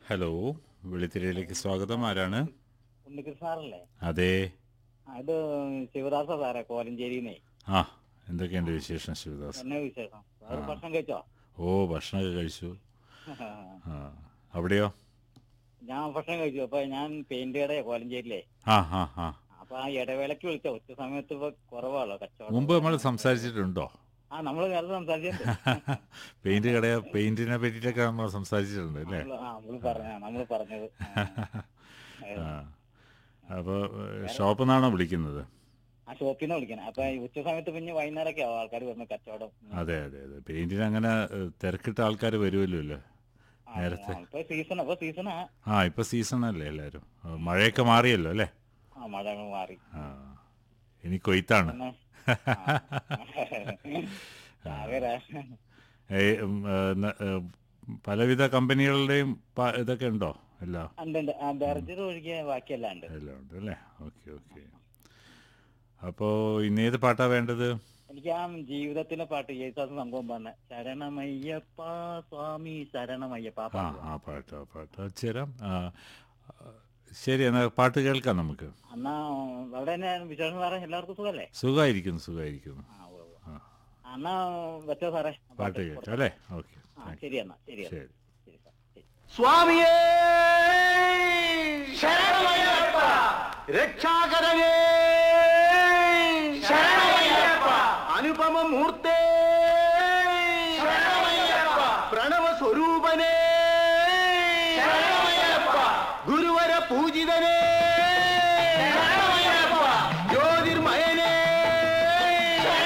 Hello വെളിത്തിരയിലേക്ക് സ്വാഗതം ആരാണ് ഉണ്ണികൃഷ്ണ സാറല്ലേ അതെ ആ, ഇത് ശിവദാസ സാറേ കോലഞ്ചേരിന്നേ ആ എന്തൊക്കെയുണ്ട് വിശേഷം ശിവദാസ് എന്നെ വിശേഷം സാറ് ഭക്ഷണം കഴിച്ചോ ഓ ഭക്ഷണമൊക്കെ കഴിച്ചു ആ അവിടെയോ ഞാൻ ഭക്ഷണം കഴിച്ചു അപ്പൊ ഞാൻ പെയിന്റ് കടയാ കോലഞ്ചേരിയിലെ ആ ആ ആ അപ്പൊ ആ ഇടവേളക്ക് വിളിച്ച ഉച്ച സമയത്ത് ഇപ്പൊ കുറവാണല്ലോ കച്ചവടം മുമ്പ് നമ്മൾ സംസാരിച്ചിട്ടുണ്ടോ ആ നമ്മള് നേരത്തെ സംസാരിച്ചിട്ടുണ്ട് പെയിന്റ് കടയ പെയിന്റിനെ പറ്റിയിട്ടൊക്കെ നമ്മൾ സംസാരിച്ചിട്ടുണ്ട് അല്ലേ നമ്മള് ആ നമ്മള് പറഞ്ഞ നമ്മള് പറഞ്ഞത് ആ. ആ അപ്പോൾ ഷോപ്പിൽ നിന്നാണോ വിളിക്കുന്നത് ആ ഷോപ്പിൽ നിന്ന് വിളിക്കണം അപ്പൊ ഈ ഉച്ച സമയത്ത് പിന്നെ വൈകുന്നേരമൊക്കെ ആവും ആൾക്കാർ വരുന്ന കച്ചവടം അതെ അതെ അതെ പെയിന്റിന് അങ്ങനെ ഏഹ്, തിരക്കിട്ട ആൾക്കാർ വരുമല്ലോ അല്ലേ ആ, നേരത്തെ. ആ, ഇപ്പൊ സീസൺ അപ്പൊ സീസണാ ആ ഇപ്പൊ സീസൺ അല്ലേ എല്ലാവരും ആ, മഴയൊക്കെ മാറിയല്ലോ അല്ലേ ആ മഴ അങ്ങ് മാറി ആ ഇനി കൊയ്ത്താണ് പിന്നെ ആകെ ഏയ്, ഉം, ഏ, ന- ഏ, പലവിധ കമ്പനികളുടെയും പ- ഇതൊക്കെ ഉണ്ടോ എല്ലാം ഉണ്ട് ആ ബെർജർ ഒഴികെ ബാക്കിയെല്ലാം ഉണ്ട് എല്ലാം ഉണ്ട് അല്ലേ ഓക്കെ ഓക്കെ അപ്പോൾ ഇന്ന് ഏത് പാട്ടാ വേണ്ടത് എനിക്ക് ആ ജീവിതത്തിലെ പാട്ട് യേശുദാസ് സംഭവം പറഞ്ഞ ശരണമയ്യപ്പ സ്വാമി ശരണമയ്യപ്പ ആ ആ പാട്ട് ആ പാട്ട് ആ പാട്ട് അത് ചേരാം ആ, ആ, ശരി എന്നാ പാട്ട് കേൾക്കാം നമുക്ക് എന്നാ അവിടെ തന്നെ വിശേഷം സാറേ എല്ലാവർക്കും സുഖല്ലേ സുഖമായിരിക്കുന്നു സുഖമായിരിക്കുന്നു ആ ഉവ്വ് ഉവ്വ്. ആ ആ, എന്നാ വെച്ചോ സാറേ ആ പാട്ട് കേൾക്കാം അല്ലേ ഓക്കെ ആ ശരി എന്നാ ശരി എന്നാ. ശരി ശരി സാർ ശരി സ്വാമിയേ ശരണമയ്യപ്പ രക്ഷാകരനേ ശരണമയ്യപ്പ അനുപമ മൂർത്തേ ശരണമയ്യപ്പ പ്രണവ സ്വരൂപനേ ശരണമയ്യപ്പ ഗുരുവര പൂജിതനേ